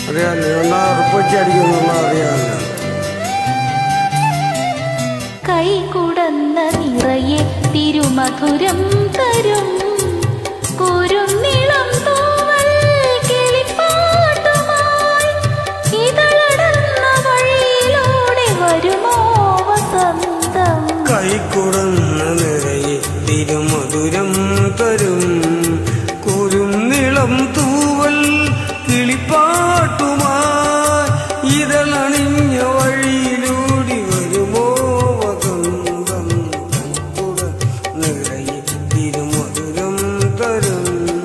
അറിയാമല്ലോ എന്നാ ഉറപ്പിച്ചടിക്കുന്നുള്ള അറിയാമല്ലോ കൈ കുടന്ന നിറയെ തിരുമധുരം തരും കുരുന്നിളം തൂവൽ കിളിപ്പാട്ടുമായി ഇതളടന്ന വഴിയിലൂടെ വരുമോ വസന്തം കൈക്കുടന്ന നിറയെ തിരുമധുരം തരും കുരും നിളം തൂവൽ കിളിപ്പാട്ടുമായി ഇതളണിഞ്ഞ വഴിയിലൂടി വരുമോ വസന്തം കൈക്കുടന്ന നിറയെ തിരുമധുരം തരും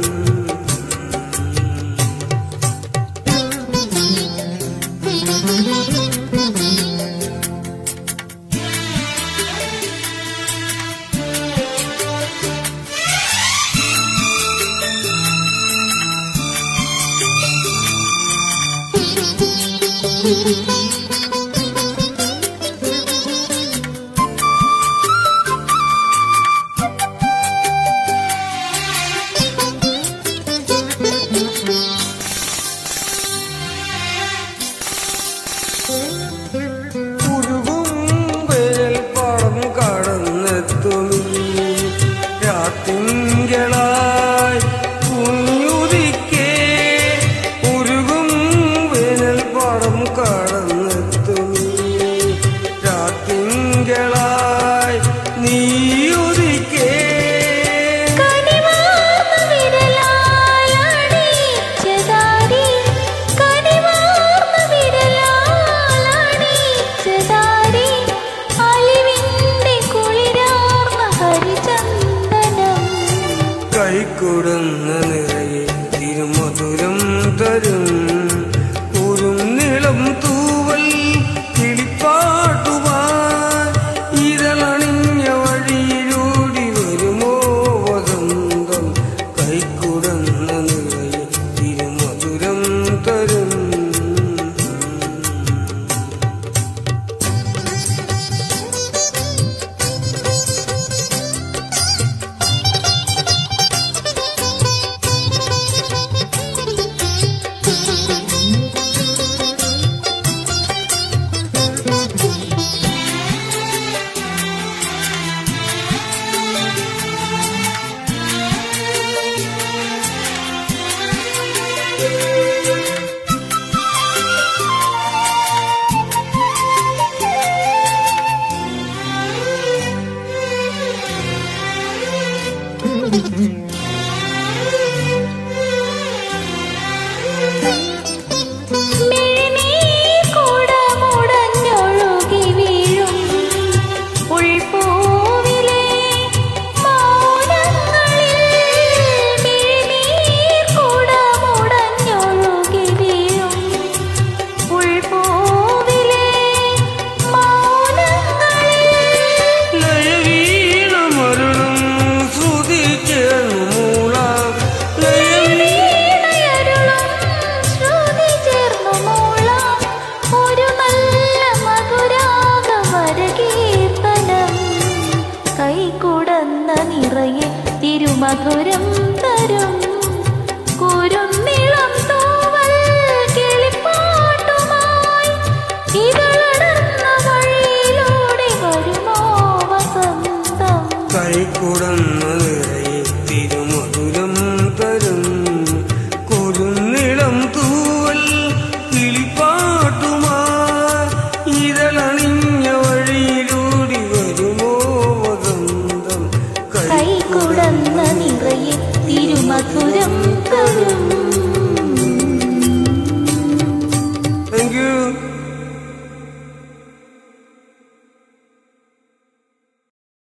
ഉരുകും വേനൽ പാടം കടന്നെത്തുമീ രാത്തിങ്കളായി കുഞ്ഞുതിക്കേ ഉരുകും വേനൽ പാടം കടന്നെത്തുമീ രാത്തിങ്കളായി നീയുതിക്കേ കനിവാർന്ന വിരലാലണിച്ചതാരി, കനിവാർന്ന വിരലാലണിച്ചതാരി, അലിവിന്റെ കുളിരാർന്ന ഹരിചന്ദനം കൈക്കൊടുന്ന നിറയെ തിരുമധുരം തരും ഒരു നിളം തൂവൽ കിളിപ്പാട്ടുവാൻ ഇതളണിഞ്ഞ വഴിയിലൂടി വരുമോ വസന്തം കൈക്കൊടുന്ന നിറയെ തിരുമധുരം തരും മിഴിനീർ കുടമുടഞ്ഞൊഴുകി വീഴും ഉൾപ്പൂവിലെ മൗനങ്ങളിൽ മിഴിനീർ കുടമുടഞ്ഞൊഴുകി വീഴും ഉൾപ്പൂവിലെ മൗനങ്ങളിൽ ലയവീണമരുളും ശ്രുതി ചേർന്നുമൂളാം ലയവീ വീണയരുളും ശ്രുതി ചേർന്നു മൂളാം ഒരു നല്ല മധുരാഗമരകീർത്തനം കൈകുടന്ന നിറയെ തിരുമധുരം തരും കുരുന്നിളം തൂവൽ കിളിപ്പാട്ടുമായി ഇതളടർന്ന വഴിയിലൂടെ വരുമോ വസന്തം കൈക്കുടന്ന നിറയെ തിരുമധുരം തരും കുരുന്നിളം തൂവൽ കിളിപ്പാട്ടുമായി ഇതളണിഞ്ഞ വഴിയിലൂടി വരുമോ വസന്തം കൈകുടന്ന നിറയെ തിരുമധുരം തരും